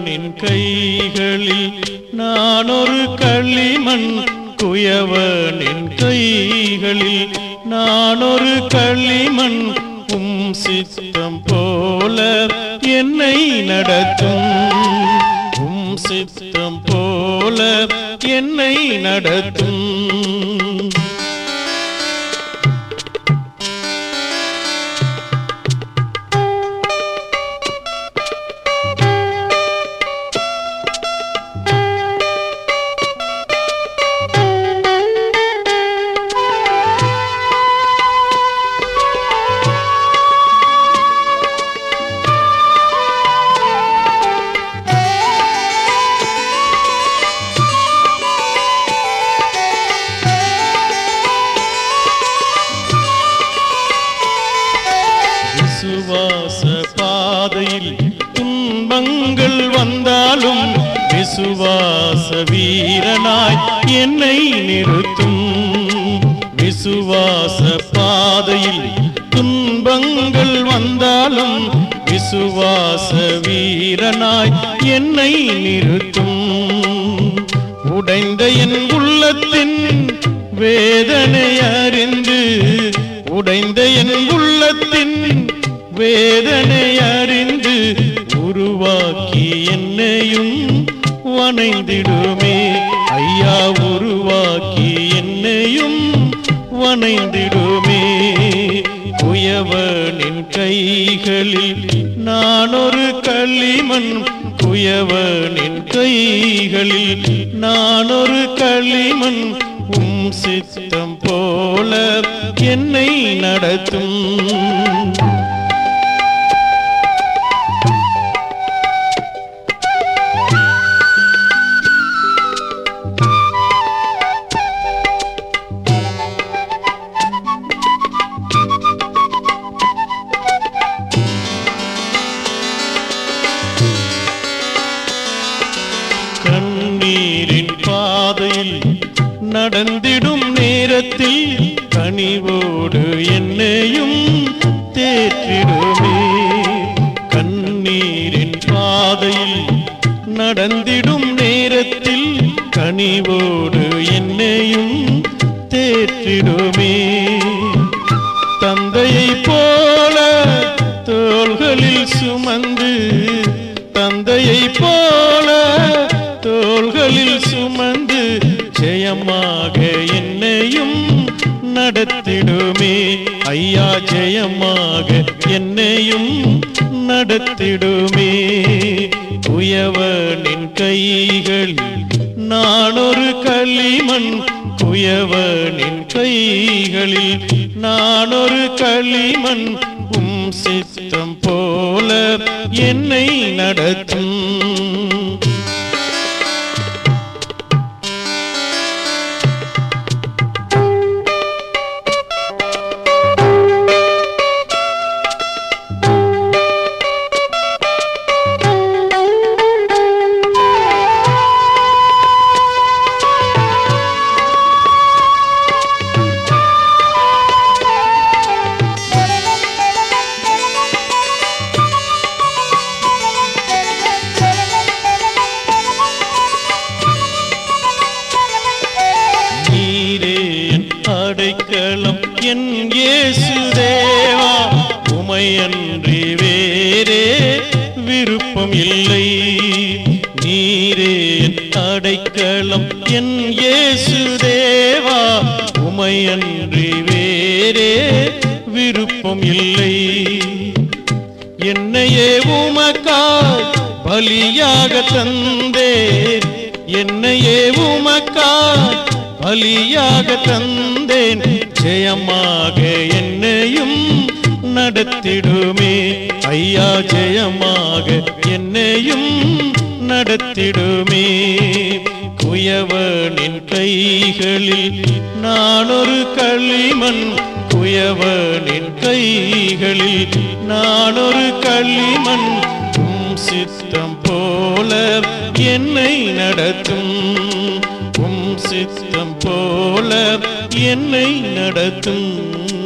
குயவனின் கைகளில் நான் ஒரு களிமண் குயவனின் கைகளில் நான் ஒரு களிமண் உம் சித்தம் போல என்னை நடத்தும் உம் சித்தம் போல என்னை நடத்தும் விசுவாச பாதையில் துன்பங்கள் வந்தாலும் விசுவாச வீரனாய் என்னை நிறுத்தும் விசுவாச பாதையில் துன்பங்கள் வந்தாலும் விசுவாச வீரனாய் என்னை நிறுத்தும் உடைந்த என் உள்ளத்தின் வேதனை அறிந்து உடைந்த என் உள்ளத்தின் வேதனை அறிந்து உருவாக்கி என்னையும் வணைந்திடுமே ஐயா உருவாக்கி என்னையும் வணைந்திடுமே குயவனின் கைகளில் நான் ஒரு களிமண் குயவனின் கைகளில் நான் ஒரு களிமண் உம் சித்தம் போல என்னை நடத்தும் கண்ணீரின் பாதையில் நடந்திடும் நேரத்தில் கனிவோடு என்னையும் தேற்றிடுமே கண்ணீரின் பாதையில் நடந்திடும் நேரத்தில் கனிவோடு என்னையும் தேற்றிடுமே தந்தையை போல தோள்களில் சுமந்து தந்தையை போல தோள்களில் சுமந்து ஜெயமாக என்னையும் நடத்திடுமே ஐயா ஜெயமாக என்னையும் நடத்திடுமே குயவனின் கைகளில் நான் ஒரு களிமண் குயவனின் கைகளில் நான் ஒரு களிமண் உம் சித்தம் போல என்னை நடத்தும் நீரே என் அடைக்கலம் என் இயேசு தேவா உமையன்றி வேறே விருப்பம் இல்லை நீரே என் அடைக்கலம் என் இயேசு தேவா உமையன்றி வேறே விருப்பம் இல்லை என்னையே உமக்காய் பலியாக தந்தேன் என்னையே உமக்காய் பலியாக தந்தேன் ஜெயமாக என்னையும் நடத்திடுமே ஐயா ஜெயமாக என்னையும் நடத்திடுமே குயவனின் கைகளில் நான் ஒரு களிமண் குயவனின் கைகளில் நான் ஒரு களிமண் உம் சித்தம் போல என்னை நடத்தும் உம் சித்தம் போல என்னை நடத்தும்